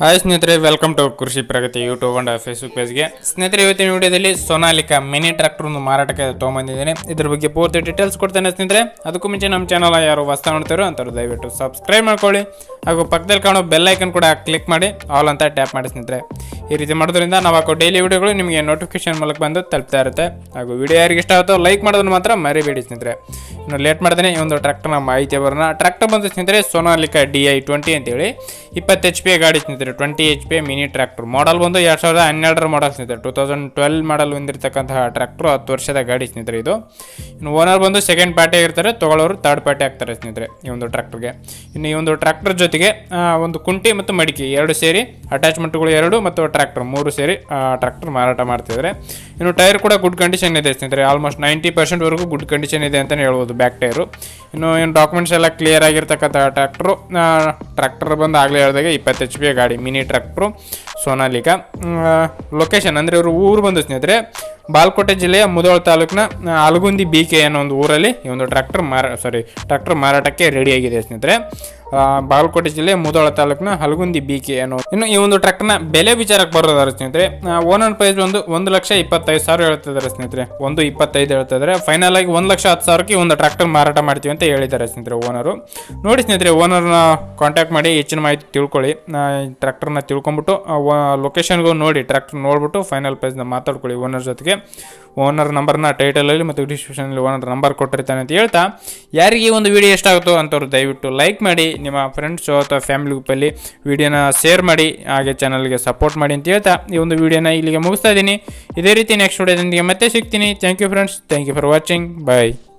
hi ಸ್ನೇಹಿತರೆ welcome to Krishi Pragati YouTube and Facebook ಪೇಜ್ಗೆ ಸ್ನೇಹಿತರೆ ಇವತ್ತಿನ ವಿಡಿಯೋದಲ್ಲಿ ಸೋನಾಲಿಕಾ ಮಿನಿ ಟ್ರ್ಯಾಕ್ಟರ್ ಒಂದು ಮಾರಾಟಕ್ಕೆ ತೊಗೊಂಬಂದಿದ್ದೀನಿ ಇದ್ರ ಬಗ್ಗೆ ಪೂರ್ತಿ ಡೀಟೇಲ್ಸ್ ಕೊಡ್ತೇನೆ ಸ್ನೇಹಿತರೆ ಅದಕ್ಕೂ ಮುಂಚೆ ನಮ್ಮ ಚಾನಲ್ ಯಾರು ಹೊಸ ನೋಡ್ತಾರೋ ಅಂಥವ್ರು ದಯವಿಟ್ಟು ಸಬ್ಸ್ಕ್ರೈಬ್ ಮಾಡ್ಕೊಳ್ಳಿ ಹಾಗೂ ಪಕ್ಕದಲ್ಲಿ ಕಾಣೋ ಬೆಲ್ ಐಕನ್ ಕೂಡ ಕ್ಲಿಕ್ ಮಾಡಿ ಆಲ್ ಅಂತ ಟ್ಯಾಪ್ ಮಾಡಿ ಸ್ನೇಹಿತರೆ ಈ ರೀತಿ ಮಾಡೋದ್ರಿಂದ ನಾವು ಹಾಕೋ ಡೈಲಿ ವಿಡಿಯೋಗಳು ನಿಮಗೆ ನೋಟಿಫಿಕೇಶನ್ ಮೂಲಕ ಬಂದು ತಲುಪ್ತಾ ಇರುತ್ತೆ ಹಾಗೂ ವಿಡಿಯೋ ಯಾರಿಗೆ ಇಷ್ಟ ಆಗುತ್ತೋ ಲೈಕ್ ಮಾಡೋದನ್ನು ಮಾತ್ರ ಮರಿಬೇಡಿ ಸ್ನೇಹಿತರೆ ಇನ್ನು ಲೇಟ್ ಮಾಡ್ದೇನೆ ಈ ಒಂದು ಟ್ರ್ಯಾಕ್ಟರ್ನ ಮಾಹಿತಿ ಬರೋಣ ಟ್ರ್ಯಾಕ್ಟರ್ ಬಂದು ಸ್ನೇಹಿತರೆ ಸೋನಾಲಿಕಾ ಡಿ ಐ ಟ್ವೆಂಟಿ ಅಂತೇಳಿ ಇಪ್ಪತ್ತು ಎಚ್ ಪಿ ಗಾಡಿ ಸ್ನೇಹಿತರೆ twenty H P mini tractor model ಬಂದು ಎರಡು ಸಾವಿರದ ಹನ್ನೆರಡರ ಮಾಡಲ್ ಸ್ನೇಹಿತರೆ ಟೂ ತೌಸಂಡ್ ಟ್ವೆಲ್ ಮಾಡಲ್ ಹೊಂದಿರತಕ್ಕಂತಹ ಟ್ರ್ಯಾಕ್ಟರ್ ಹತ್ತು ವರ್ಷದ ಗಾಡಿ ಸ್ನೇಹಿತರೆ ಇದು ಇನ್ನು ಓನರ್ ಬಂದು ಸೆಕೆಂಡ್ ಪಾರ್ಟಿ ಆಗಿರ್ತಾರೆ ತೊಗೊಳ್ಳೋರು ಥರ್ಡ್ ಪಾರ್ಟಿ ಆಗ್ತಾರೆ ಸ್ನೇಹಿತರೆ ಈ ಒಂದು ಟ್ರ್ಯಾಕ್ಟರ್ಗೆ ಇನ್ನು ಈ ಒಂದು ಟ್ರ್ಯಾಕ್ಟರ್ ಜೊತೆಗೆ ಆ, ಒಂದು ಕುಂಟಿ ಮತ್ತು ಮಡಿಕೆ ಎರಡು ಸೇರಿ ಅಟ್ಯಾಚ್ಮೆಂಟ್ಗಳು ಎರಡು ಮತ್ತು ಟ್ರ್ಯಾಕ್ಟರ್ ಮೂರು ಸೇರಿ ಟ್ರ್ಯಾಕ್ಟರ್ ಮಾರಾಟ ಮಾಡ್ತಿದ್ದಾರೆ ಇನ್ನು ಟೈರ್ ಕೂಡ ಗುಡ್ ಕಂಡೀಷನ್ ಇದೆ ಸ್ನೇಹಿತರೆ ಆಲ್ಮೋಸ್ಟ್ ನೈಂಟಿ ಪರ್ಸೆಂಟ್ವರೆಗೂ ಗುಡ್ ಕಂಡೀಷನ್ ಇದೆ ಅಂತಲೇ ಹೇಳ್ಬೋದು ಬ್ಯಾಕ್ ಟೈರು ಇನ್ನು ಏನು ಡಾಕ್ಯುಮೆಂಟ್ಸ್ ಎಲ್ಲ ಕ್ಲಿಯರ್ ಆಗಿರ್ತಕ್ಕಂಥ ಟ್ರ್ಯಾಕ್ಟ್ರು ಟ್ರ್ಯಾಕ್ಟರ್ ಬಂದು ಆಗಲೇ ಹೇಳಿದಾಗೆ ಇಪ್ಪತ್ತು ಎಚ್ ಪಿ ಗಾಡಿ ಮಿನಿ ಟ್ರ್ಯಾಕ್ಟ್ರು ಸೋನಾಲಿಕಾ ಲೊಕೇಶನ್ ಅಂದರೆ ಇವರು ಊರು ಬಂದು ಸ್ನೇಹಿತರೆ ಬಾಲ್ಕೋಟೆ ಜಿಲ್ಲೆಯ ಮುದೋಳ ತಾಲೂಕಿನ ಆ, ಅಲಗುಂದಿ ಬಿ ಕೆ ಅನ್ನೋ ಒಂದು ಊರಲ್ಲಿ ಈ ಒಂದು ಟ್ರ್ಯಾಕ್ಟರ್ ಮಾರ ಸಾರಿ ಟ್ರ್ಯಾಕ್ಟರ್ ಮಾರಾಟಕ್ಕೆ ರೆಡಿಯಾಗಿದೆ ಸ್ನೇಹಿತರೆ ಆ, ಬಾಗಲಕೋಟೆ ಜಿಲ್ಲೆ ಮುದೋಳ ತಾಲೂಕಿನ ಹಲಗುಂದಿ ಬಿ ಕೆ ಅನ್ನೋ ಇನ್ನು ಈ ಒಂದು ಟ್ರ್ಯಾಕ್ಟರ್ನ ಬೆಲೆ ವಿಚಾರಕ್ಕೆ ಬರೋದಾದ್ರೆ ಸ್ನೇಹಿತರೆ ಓನರ್ ಪ್ರೈಸ್ ಒಂದು ಒಂದು ಲಕ್ಷ ಇಪ್ಪತ್ತೈದು ಸಾವಿರ ಹೇಳ್ತಿದ್ದಾರೆ ಸ್ನೇಹಿತರೆ ಒಂದು ಇಪ್ಪತ್ತೈದು ಹೇಳ್ತಿದ್ದಾರೆ ಫೈನಲ್ ಆಗಿ ಒಂದು ಲಕ್ಷ ಹತ್ತು ಸಾವಿರಕ್ಕೆ ಈ ಒಂದು ಟ್ರ್ಯಾಕ್ಟರ್ ಮಾರಾಟ ಮಾಡ್ತೀವಿ ಅಂತ ಹೇಳಿದ್ದಾರೆ ಸ್ನೇಹಿತರೆ ಓನರು ನೋಡಿ ಸ್ನೇಹಿತರೆ ಓನರ್ನ ಕಾಂಟ್ಯಾಕ್ಟ್ ಮಾಡಿ ಹೆಚ್ಚಿನ ಮಾಹಿತಿ ತಿಳ್ಕೊಳ್ಳಿ ಟ್ರ್ಯಾಕ್ಟರ್ನ ತಿಳ್ಕೊಂಬಿಟ್ಟು ಲೊಕೇಶನ್ಗೂ ನೋಡಿ ಟ್ರ್ಯಾಕ್ಟರ್ ನೋಡ್ಬಿಟ್ಟು ಫೈನಲ್ ಪ್ರೈಸ್ನ ಮಾತಾಡ್ಕೊಳ್ಳಿ ಓನರ್ ಜೊತೆಗೆ ಓನರ್ ನಂಬರ್ನ ಟೈಟಲಲ್ಲಿ ಮತ್ತು ಡಿಸ್ಕ್ರಿಪ್ಷನಲ್ಲಿ ಓನರ್ ನಂಬರ್ ಕೊಟ್ಟಿರ್ತಾನೆ ಅಂತ ಹೇಳ್ತಾ ಯಾರಿಗೆ ಈ ಒಂದು ವಿಡಿಯೋ ಇಷ್ಟ ಆಗುತ್ತೋ ಅಂಥವ್ರು ದಯವಿಟ್ಟು ಲೈಕ್ ಮಾಡಿ ನಿಮ್ಮ ಫ್ರೆಂಡ್ಸು ಅಥವಾ ಫ್ಯಾಮಿಲಿ ಗ್ರೂಪಲ್ಲಿ ವಿಡಿಯೋನ ಶೇರ್ ಮಾಡಿ ಹಾಗೆ ಚಾನಲ್ಗೆ ಸಪೋರ್ಟ್ ಮಾಡಿ ಅಂತ ಹೇಳ್ತಾ ಈ ಒಂದು ವಿಡಿಯೋನ ಇಲ್ಲಿಗೆ ಮುಗಿಸ್ತಾ ಇದ್ದೀನಿ ಇದೇ ರೀತಿ ನೆಕ್ಸ್ಟ್ ವಿಡಿಯೋದೊಂದಿಗೆ ಮತ್ತೆ ಸಿಗ್ತೀನಿ thank you friends thank you for watching bye